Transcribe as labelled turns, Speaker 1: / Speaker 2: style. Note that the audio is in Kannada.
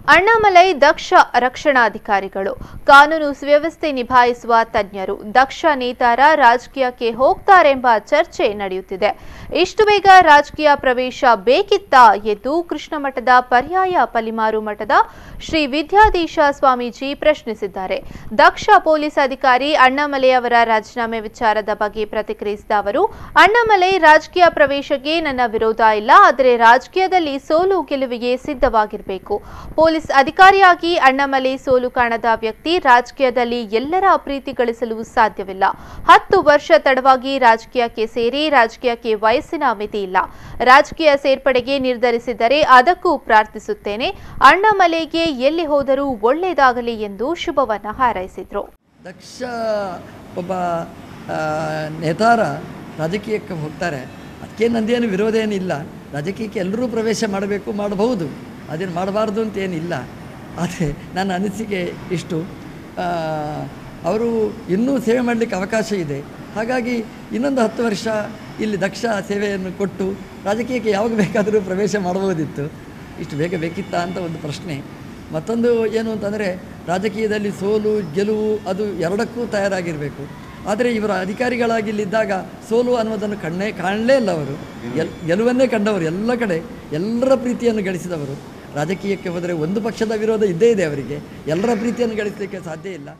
Speaker 1: ಅಣ್ಣಾಮಲೈ ದಕ್ಷ ರಕ್ಷಣಾಧಿಕಾರಿಗಳು ಕಾನೂನು ಸುವ್ಯವಸ್ಥೆ ನಿಭಾಯಿಸುವ ತಜ್ಞರು ದಕ್ಷ ನೇತಾರ ರಾಜಕೀಯಕ್ಕೆ ಹೋಗ್ತಾರೆಂಬ ಚರ್ಚೆ ನಡೆಯುತ್ತಿದೆ ಇಷ್ಟು ಬೇಗ ರಾಜಕೀಯ ಪ್ರವೇಶ ಬೇಕಿತ್ತಾ ಎಂದು ಕೃಷ್ಣ ಮಠದ ಪರ್ಯಾಯ ಪಲಿಮಾರು ಮಠದ ಶ್ರೀ ವಿದ್ಯಾಧೀಶ ಸ್ವಾಮೀಜಿ ಪ್ರಶ್ನಿಸಿದ್ದಾರೆ ದಕ್ಷ ಪೊಲೀಸ್ ಅಧಿಕಾರಿ ಅಣ್ಣಾಮಲೈ ಅವರ ರಾಜೀನಾಮೆ ವಿಚಾರದ ಬಗ್ಗೆ ಪ್ರತಿಕ್ರಿಯಿಸಿದ ಅವರು ಅಣ್ಣಾಮಲೈ ರಾಜಕೀಯ ಪ್ರವೇಶಕ್ಕೆ ನನ್ನ ವಿರೋಧ ಇಲ್ಲ ಆದರೆ ರಾಜಕೀಯದಲ್ಲಿ ಸೋಲು ಗೆಲುವಿಗೆ ಸಿದ್ಧವಾಗಿರಬೇಕು ಪೊಲೀಸ್ ಅಧಿಕಾರಿಯಾಗಿ ಅಣ್ಣಾಮಲೈ ಸೋಲು ಕಾಣದ ವ್ಯಕ್ತಿ ರಾಜಕೀಯದಲ್ಲಿ ಎಲ್ಲರ ಪ್ರೀತಿ ಗಳಿಸಲು ಸಾಧ್ಯವಿಲ್ಲ ಹತ್ತು ವರ್ಷ ತಡವಾಗಿ ರಾಜಕೀಯಕ್ಕೆ ಸೇರಿ ರಾಜಕೀಯಕ್ಕೆ ವಯಸ್ಸಿನ ಮಿತಿ ಇಲ್ಲ ರಾಜಕೀಯ ಸೇರ್ಪಡೆಗೆ ನಿರ್ಧರಿಸಿದರೆ ಅದಕ್ಕೂ ಪ್ರಾರ್ಥಿಸುತ್ತೇನೆ ಅಣ್ಣಾಮಲೈಗೆ ಎಲ್ಲಿ ಹೋದರೂ ಒಳ್ಳೆಯದಾಗಲಿ ಎಂದು ಶುಭವನ್ನ ಹಾರೈಸಿದ್ರು
Speaker 2: ದಕ್ಷ ಒಬ್ಬ ಆ, ನೇತಾರ ರಾಜಕೀಯಕ್ಕೆ ಹೋಗ್ತಾರೆ ಅದಕ್ಕೆ ನಂದೇನು ವಿರೋಧ ಏನಿಲ್ಲ ರಾಜಕೀಯಕ್ಕೆ ಎಲ್ಲರೂ ಪ್ರವೇಶ ಮಾಡಬೇಕು ಮಾಡಬಹುದು ಅದೇನು ಮಾಡಬಾರ್ದು ಅಂತ ಏನಿಲ್ಲ ಆದರೆ ನನ್ನ ಅನಿಸಿಕೆ ಇಷ್ಟು ಆ, ಅವರು ಇನ್ನೂ ಸೇವೆ ಮಾಡಲಿಕ್ಕೆ ಅವಕಾಶ ಇದೆ ಹಾಗಾಗಿ ಇನ್ನೊಂದು ಹತ್ತು ವರ್ಷ ಇಲ್ಲಿ ದಕ್ಷ ಸೇವೆಯನ್ನು ಕೊಟ್ಟು ರಾಜಕೀಯಕ್ಕೆ ಯಾವಾಗ ಬೇಕಾದರೂ ಪ್ರವೇಶ ಮಾಡಬಹುದಿತ್ತು ಇಷ್ಟು ಬೇಗ ಬೇಕಿತ್ತಾ ಅಂತ ಒಂದು ಪ್ರಶ್ನೆ ಮತ್ತೊಂದು ಏನು ಅಂತಂದರೆ ರಾಜಕೀಯದಲ್ಲಿ ಸೋಲು ಗೆಲುವು ಅದು ಎರಡಕ್ಕೂ ತಯಾರಾಗಿರಬೇಕು ಆದರೆ ಇವರ ಅಧಿಕಾರಿಗಳಾಗಿ ಇಲ್ಲಿದ್ದಾಗ ಸೋಲು ಅನ್ನೋದನ್ನು ಕಣ್ಣೇ ಕಾಣಲೇ ಇಲ್ಲ ಅವರು ಎಲ್ ಗೆಲುವನ್ನೇ ಕಂಡವರು ಎಲ್ಲ ಕಡೆ ಎಲ್ಲರ ಪ್ರೀತಿಯನ್ನು ಗಳಿಸಿದವರು ರಾಜಕೀಯಕ್ಕೆ ಹೋದರೆ ಒಂದು ಪಕ್ಷದ ವಿರೋಧ ಇದ್ದೇ ಇದೆ ಅವರಿಗೆ ಎಲ್ಲರ ಪ್ರೀತಿಯನ್ನು ಗಳಿಸಲಿಕ್ಕೆ ಸಾಧ್ಯ ಇಲ್ಲ